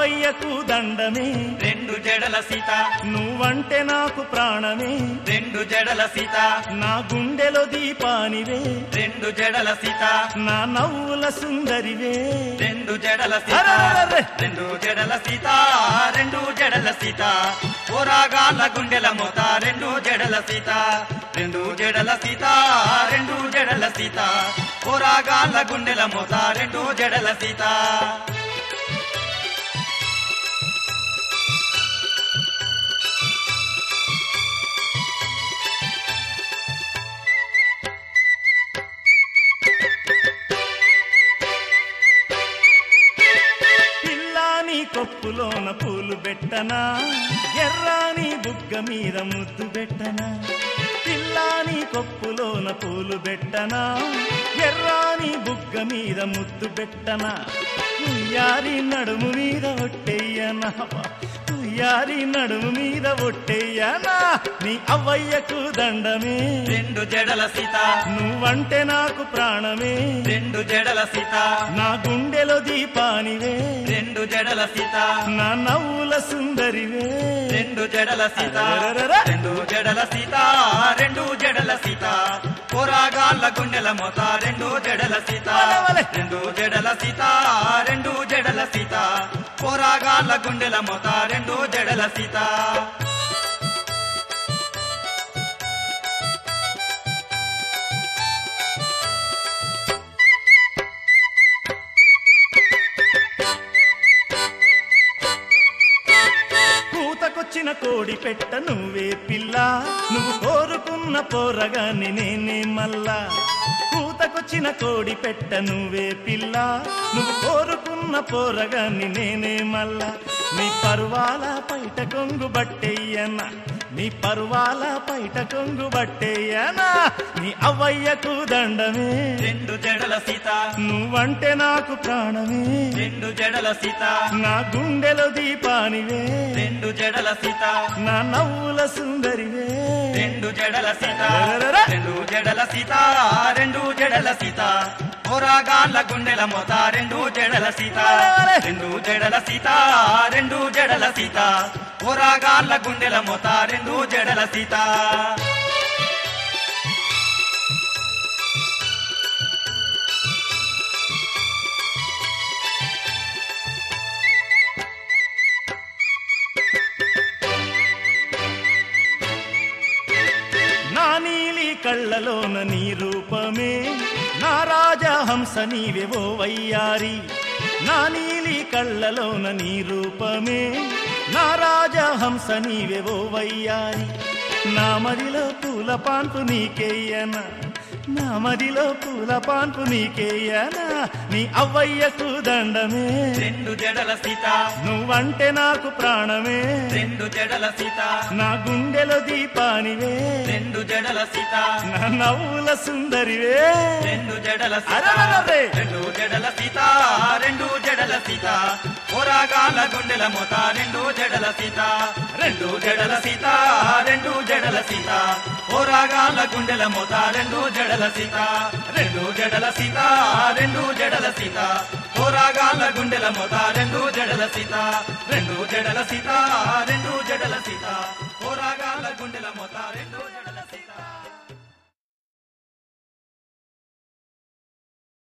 అవ్వయ్యకు దండమే రెండు జడల సీత నువ్వంటే నాకు ప్రాణమే రెండు జడల సీత నా గుండెలో దీపానివే రెండు జడల సీత నా నవ్వుల సుందరివే రెండు జడల సీత అరెరెరెరె. రెండు జడల సీత రెండు జడల సీత పోరాగాళ్ళ గుండెల మోత రెండు జడల సీత రెండు జడల సీత రెండు జడల సీత పోరాగాళ్ళ గుండెల మోత రెండు జడల సీత పిల్లాని కొప్పులోన పూలు పెట్టనా ఎర్రాని బుగ్గ మీద ముద్దు పెట్టనా పిల్లాని కొప్పులోన పూలు పెట్టనా ఎర్రాని బుగ్గ మీద ముద్దు పెట్టనా ఉయ్యారి నడుము మీద ఒట్టెయ్యనా ఉయ్యారి నడుము మీద ఒట్టెయ్యనా నీ అవ్వయ్యకు దండమే రెండు జడల సీత నువ్వంటే నాకు ప్రాణమే రెండు జడల సీత నా గుండెలో దీపానివే రెండు జడల సీత నా నవ్వుల సుందరివే రెండు జడల సీత అరెరెరెరె. రెండు జడల సీత రెండు జడల సీత పోరాగాళ్ళ గుండెల మోత రెండు జడల సీత వలె, వలె. రెండు జడల సీత రెండు జడల సీత పోరాగాళ్ళ గుండెల మోత రెండు జడల సీత కూతకొచ్చిన కోడి పెట్ట నువ్వే పిల్ల నువ్వు కోరుకున్న పోరగాని నేనే మల్లా కూతకొచ్చిన కోడి పెట్ట నువ్వే పిల్ల నువ్వు కోరుకున్న పోరగాని నేనే మల్లా నీ పరువాల పైట కొంగు బట్టెయ్యనా నీ పరువాల పైట కొంగు బట్టెయ్యనా నీ అవ్వయ్యకు దండమే రెండు జడల సీత నువ్వంటే నాకు ప్రాణమే రెండు జడల సీత నా గుండెలో దీపానివే రెండు జడల సీత నా నవ్వుల సుందరివే రెండు జడల సీత అరెరెరె. రెండు జడల సీత రెండు జడల సీత పోరాగాళ్ళ గుండెల మోత రెండు జడల సీత అరెరెరె. రెండు జడల సీత రెండు జడల సీత పోరాగాళ్ళ గుండెల మోత రెండు జడల సీత నా నీలి కళ్ళలోన నీ రూపమే నా రాజహంస నీవెవో వయ్యారి నా నీలి కళ్ళలోన నీ రూపమే నా రాజహంస నీవెవో వయ్యారి నా మదిలో పూల పాన్పు నీకేయనా నా మదిలో పూల పాన్పు నీకేయనా నీ అవ్వయ్యకు దండమే రెండు జడల సీత నువ్వంటే నాకు ప్రాణమే రెండు జడల సీత నా గుండెలో దీపానివే రెండు జడల సీత నా నవ్వుల సుందరివే రెండు జడల సీత అరెరెరెరె. రెండు జడల సీత రెండు జడల సీత పోరాగాల గుండెల మోత రెండు జడల సీత రెండు జడల సీత రెండు జడల సీత పోరాగాల గుండెల మోత రెండు జడల సీత రెండు జడల సీత రెండు జడల సీత పోరాగాల గుండెల మోత రెండు జడల సీత రెండు జడల సీత రెండు జడల సీత పోరాగాల గుండెల మోత రెండు జడల